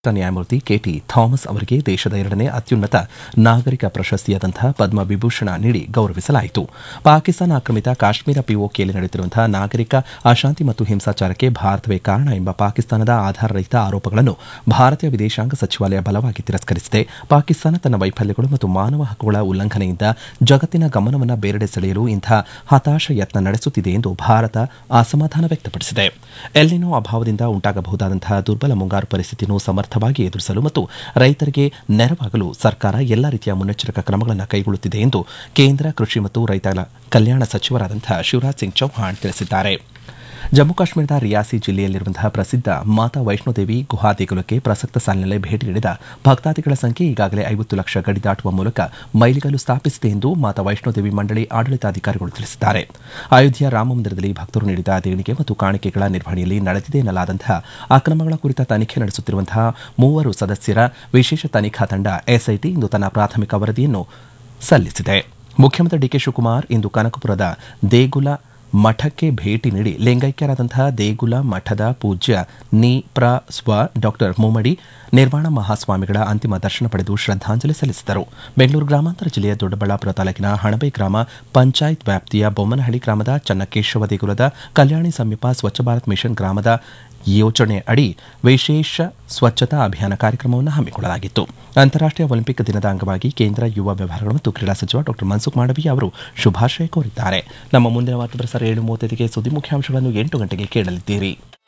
ನ್ಯಾಯಮೂರ್ತಿ KT Thomas ಅವರಿಗೆ ದೇಶದ ಎರಡನೇ ಅತ್ಯುನ್ನತ ನಾಗರಿಕ ಪ್ರಶಸ್ತಿಯಾದಂತಹ ಪದ್ಮ ವಿಭೂಷಣ ನೀಡಿ ಗೌರವಿಸಲಾಯಿತು ಪಾಕಿಸ್ತಾನ ಆಕ್ರಮಿತ ಕಾಶ್ಮೀರ ಪಿಒಕೆಯಲ್ಲಿ ನಡೆಯುತ್ತಿರುವಂತಹ ನಾಗರಿಕ ಅಶಾಂತಿ ಮತ್ತು ಹಿಂಸಾಚಾರಕ್ಕೆ ಭಾರತವೇ ಕಾರಣ ಎಂಬ ಪಾಕಿಸ್ತಾನದ ಆಧಾರರಹಿತ ಆರೋಪಗಳನ್ನು ಭಾರತೀಯ ವಿದೇಶಾಂಗ ಸಚಿವಾಲಯ ಬಲವಾಗಿ ತಿರಸ್ಕರಿಸಿದೆ ಪಾಕಿಸ್ತಾನ ತನ್ನ ವೈಫಲ್ಯಗಳು ಮತ್ತು ಮಾನವ ಹಕ್ಕುಗಳ ಉಲ್ಲಂಘನೆಯಿಂದ ಜಗತ್ತಿನ ಗಮನವನ್ನು ಬೇರೆಡೆ ಸೆಳೆಯಲು ಇಂತಹ ಹತಾಶ ಯತ್ನ ನಡೆಸುತ್ತಿದೆ ಎಂದು ಭಾರತ ಅಸಮಾಧಾನ ವ್ಯಕ್ತಪಡಿಸಿದೆ ಎಲ್ಲಿನೋ ಅಭಾವದಿಂದ ಉಂಟಾಗಬಹುದಾದಂತಹ ದುರ್ಬಲ ಮುಂಗಾರು ಪರಿಸ್ಥಿತಿಯನ್ನು ಸಮರ್ಥವಾಗಿ ಎದುರಿಸಲು ಮತ್ತು ರೈತರಿಗೆ ನೆರವಾಗಲು ಸರ್ಕಾರ ಎಲ್ಲಾ ರೀತಿಯ ಮುನ್ನೆಚ್ಚರಿಕಾ ಕ್ರಮಗಳನ್ನು ಕೈಗೊಳ್ಳುತ್ತಿದೆ ಎಂದು ಕೇಂದ್ರ ಕೃಷಿ ಮತ್ತು ರೈತರ ಕಲ್ಯಾಣ ಸಚಿವರಾದಂತಹ ಶಿವರಾಜ್ ಸಿಂಗ್ ಚೌಹಾಣ್ ತಿಳಿಸಿದ್ದಾರೆ ಜಮ್ಮು ಕಾಶ್ಮೀರದ ರಿಯಾಸಿ ಜಿಲ್ಲೆಯಲ್ಲಿರುವಂತಹ ಪ್ರಸಿದ್ಧ ಮಾತಾ ವೈಷ್ಣೋದೇವಿ ಗುಹಾ ದೇಗುಲಕ್ಕೆ ಪ್ರಸಕ್ತ ಸಾಲಿನಲ್ಲೇ ಭೇಟಿ ನೀಡಿದ ಭಕ್ತಾದಿಗಳ ಸಂಖ್ಯೆ ಈಗಾಗಲೇ ಐವತ್ತು ಲಕ್ಷ ಗಡಿ ದಾಟುವ ಮೂಲಕ ಮೈಲಿಗಲ್ಲು ಸ್ಥಾಪಿಸಿದೆ ಎಂದು ಮಾತಾ ವೈಷ್ಣೋದೇವಿ ಮಂಡಳಿ ಆಡಳಿತಾಧಿಕಾರಿಗಳು ತಿಳಿಸಿದ್ದಾರೆ ಅಯೋಧ್ಯೆಯ ರಾಮಮಂದಿರದಲ್ಲಿ ಭಕ್ತರು ನೀಡಿದ ದೇಣಿಗೆ ಮತ್ತು ಕಾಣಿಕೆಗಳ ನಿರ್ವಹಣೆಯಲ್ಲಿ ನಡೆದಿದೆ ಎನ್ನಲಾದಂತಹ ಅಕ್ರಮಗಳ ಕುರಿತ ತನಿಖೆ ನಡೆಸುತ್ತಿರುವಂತಹ ಮೂವರು ಸದಸ್ಯರ ವಿಶೇಷ ತನಿಖಾ ತಂಡ ಎಸ್ಐಟಿ ಇಂದು ತನ್ನ ಪ್ರಾಥಮಿಕ ವರದಿಯನ್ನು ಸಲ್ಲಿಸಿದೆ ಮುಖ್ಯಮಂತ್ರಿ ಡಿಕೆ ಶಿವಕುಮಾರ್ ಇಂದು ಕನಕಪುರದ ದೇಗುಲ ಮಠಕ್ಕೆ ಭೇಟಿ ನೀಡಿ ಲಿಂಗೈಕ್ಯರಾದಂತಹ ದೇಗುಲ ಮಠದ ಪೂಜ್ಯ ನಿ ಪ್ರ ಸ್ವ ಡಾಕ್ಟರ್ ಮುಮ್ಮಡಿ ನಿರ್ವಾಣ ಮಹಾಸ್ವಾಮಿಗಳ ಅಂತಿಮ ದರ್ಶನ ಪಡೆದು ಶ್ರದ್ದಾಂಜಲಿ ಸಲ್ಲಿಸಿದರು ಬೆಂಗಳೂರು ಗ್ರಾಮಾಂತರ ಜಿಲ್ಲೆಯ ದೊಡ್ಡಬಳ್ಳಾಪುರ ತಾಲೂಕಿನ ಹಣಬೆ ಗ್ರಾಮ ಪಂಚಾಯತ್ ವ್ಯಾಪ್ತಿಯ ಬೊಮ್ಮನಹಳ್ಳಿ ಗ್ರಾಮದ ಚನ್ನಕೇಶವ ದೇಗುಲದ ಕಲ್ಯಾಣಿ ಸಮೀಪ ಸ್ವಚ್ಛ ಭಾರತ್ ಮಿಷನ್ ಗ್ರಾಮದ ಯೋಜನೆ ಅಡಿ ವಿಶೇಷ ಸ್ವಚ್ಛತಾ ಅಭಿಯಾನ ಕಾರ್ಯಕ್ರಮವನ್ನು ಹಮ್ಮಿಕೊಳ್ಳಲಾಗಿತ್ತು ಅಂತಾರಾಷ್ಟೀಯ ಒಲಿಂಪಿಕ್ ದಿನದ ಅಂಗವಾಗಿ ಕೇಂದ್ರ ಯುವ ವ್ಯವಹಾರಗಳು ಮತ್ತು ಕ್ರೀಡಾ ಸಚಿವ ಡಾ ಮನ್ಸುಖ್ ಮಾಂಡವೀಯ ಅವರು ಶುಭಾಶಯ ಕೋರಿದ್ದಾರೆ ನಮ್ಮ ಮುಂದಿನ ವಾರ್ತಾ ಪ್ರಸಾರ ಏಳು ಮೂವತ್ತೈದಿಗೆ ಸುದ್ದಿ ಮುಖ್ಯಾಂಶಗಳನ್ನು ಎಂಟು ಗಂಟೆಗೆ ಕೇಳಲಿದ್ದೀರಿ